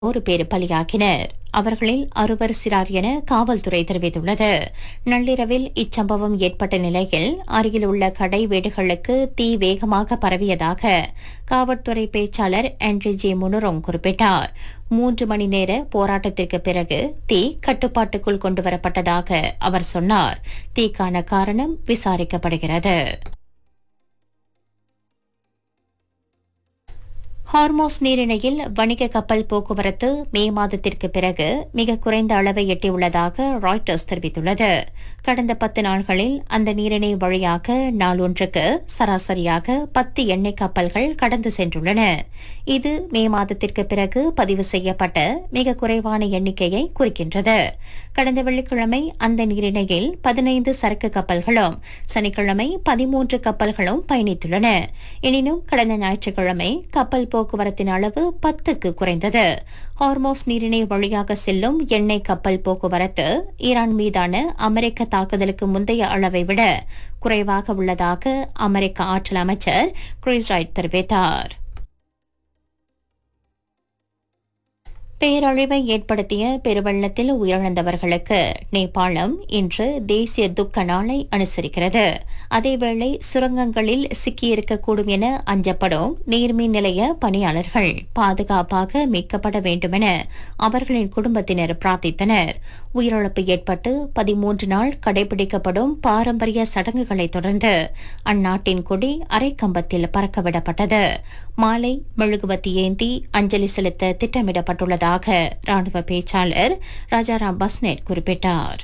ஒரு பேர் பலியாகினர் அவர்களில் அறுவர் சிறார் என காவல்துறை தெரிவித்துள்ளது நள்ளிரவில் இச்சம்பவம் ஏற்பட்ட நிலையில் அருகில் உள்ள கடை வீடுகளுக்கு தீ வேகமாக பரவியதாக காவல்துறை பேச்சாளர் ஆண்ட்ரி ஜே முனுரோங் குறிப்பிட்டார் மூன்று மணி நேர போராட்டத்திற்கு பிறகு தீ கட்டுப்பாட்டுக்குள் கொண்டுவரப்பட்டதாக அவர் சொன்னார் தீக்கான காரணம் விசாரிக்கப்படுகிறது ஹார்மோஸ் நீரிணையில் வணிக கப்பல் போக்குவரத்து மே மாதத்திற்கு பிறகு மிக குறைந்த அளவை எட்டியுள்ளதாக ராய்டர்ஸ் தெரிவித்துள்ளது கடந்த பத்து நாள்களில் அந்த நீரிணை வழியாக நாளொன்றுக்கு சராசரியாக பத்து எண்ணெய் கப்பல்கள் கடந்து சென்றுள்ளன இது மே மாதத்திற்கு பிறகு பதிவு செய்யப்பட்ட மிக குறைவான எண்ணிக்கையை குறிக்கின்றது கடந்த வெள்ளிக்கிழமை அந்த நீரிணையில் பதினைந்து சரக்கு கப்பல்களும் சனிக்கிழமை பதிமூன்று கப்பல்களும் பயணித்துள்ளன எனினும் கடந்த ஞாயிற்றுக்கிழமை கப்பல் போக்குவரத்தின் அளவு பத்துக்கு குறைந்தது ஹார்மோஸ் நீரிணை வழியாக செல்லும் எண்ணெய் கப்பல் போக்குவரத்து ஈரான் மீதான அமெரிக்க தாக்குதலுக்கு முந்தைய அளவை விட குறைவாக உள்ளதாக அமெரிக்க ஆற்றல் அமைச்சர் கிறிஸ் ரைட் தெரிவித்தார் பேரழிவை ஏற்படுத்திய பெருவெள்ளத்தில் உயிரிழந்தவர்களுக்கு நேபாளம் இன்று தேசிய துக்க நாளை அனுசரிக்கிறது அதேவேளை சுரங்கங்களில் சிக்கியிருக்கக்கூடும் என அஞ்சப்படும் நீர்மின் நிலைய பணியாளர்கள் பாதுகாப்பாக மீட்கப்பட வேண்டுமென அவர்களின் குடும்பத்தினர் பிரார்த்தித்தனர் உயிரிழப்பு ஏற்பட்டு பதிமூன்று நாள் கடைபிடிக்கப்படும் பாரம்பரிய சடங்குகளை தொடர்ந்து அந்நாட்டின் கொடி அரைக்கம்பத்தில் பறக்கவிடப்பட்டது மாலை மெழுகுவத்தி ஏந்தி அஞ்சலி செலுத்த திட்டமிடப்பட்டுள்ளதாக ராணுவ பேச்சாளர் ராஜாராம் பஸ்னெட் குறிப்பிட்டார்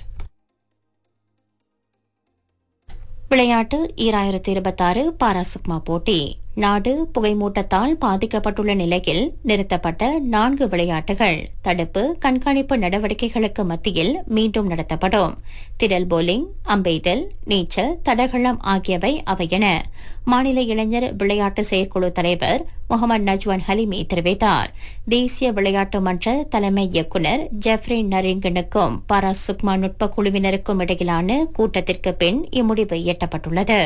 விளையாட்டு ஈராயிரத்தி இருபத்தாறு பாராசுக்மா போட்டி நாடு புகைமூட்டத்தால் பாதிக்கப்பட்டுள்ள நிலையில் நிறுத்தப்பட்ட நான்கு விளையாட்டுகள் தடுப்பு கண்காணிப்பு நடவடிக்கைகளுக்கு மத்தியில் மீண்டும் நடத்தப்படும் திடல் போலிங் அம்பெய்தல் நீச்சல் தடகளம் ஆகியவை அவையென மாநில இளைஞர் விளையாட்டு செயற்குழு தலைவர் முகமது நஜ்வான் ஹலிமி தெரிவித்தார் தேசிய விளையாட்டு மன்ற தலைமை இயக்குநர் ஜெஃப்ரி நரிங்கனுக்கும் பாரா சுக்மா நுட்ப குழுவினருக்கும் இடையிலான கூட்டத்திற்கு பின் இம்முடிவு எட்டப்பட்டுள்ளது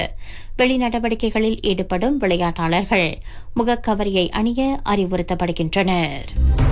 வெளிநடவடிக்கைகளில் ஈடுபடும் விளையாட்டாளர்கள் முகக்கவரியை அணிய அறிவுறுத்தப்படுகின்றனர்